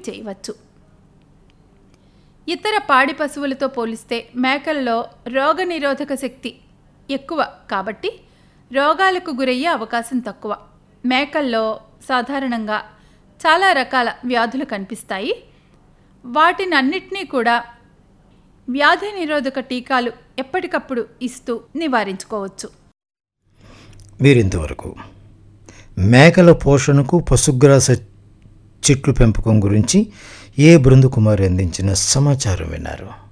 చేయవచ్చు ఇతర పాడి పశువులతో పోలిస్తే మేకల్లో రోగనిరోధక శక్తి ఎక్కువ కాబట్టి రోగాలకు గురయ్యే అవకాశం తక్కువ మేకల్లో సాధారణంగా చాలా రకాల వ్యాధులు కనిపిస్తాయి వాటిని అన్నిటినీ కూడా వ్యాధి నిరోధక టీకాలు ఎప్పటికప్పుడు ఇస్తూ నివారించుకోవచ్చు మీరింతవరకు మేకల పోషణకు పశుగ్రాస చెట్లు పెంపకం గురించి ఏ బృందకుమారి అందించిన సమాచారం విన్నారు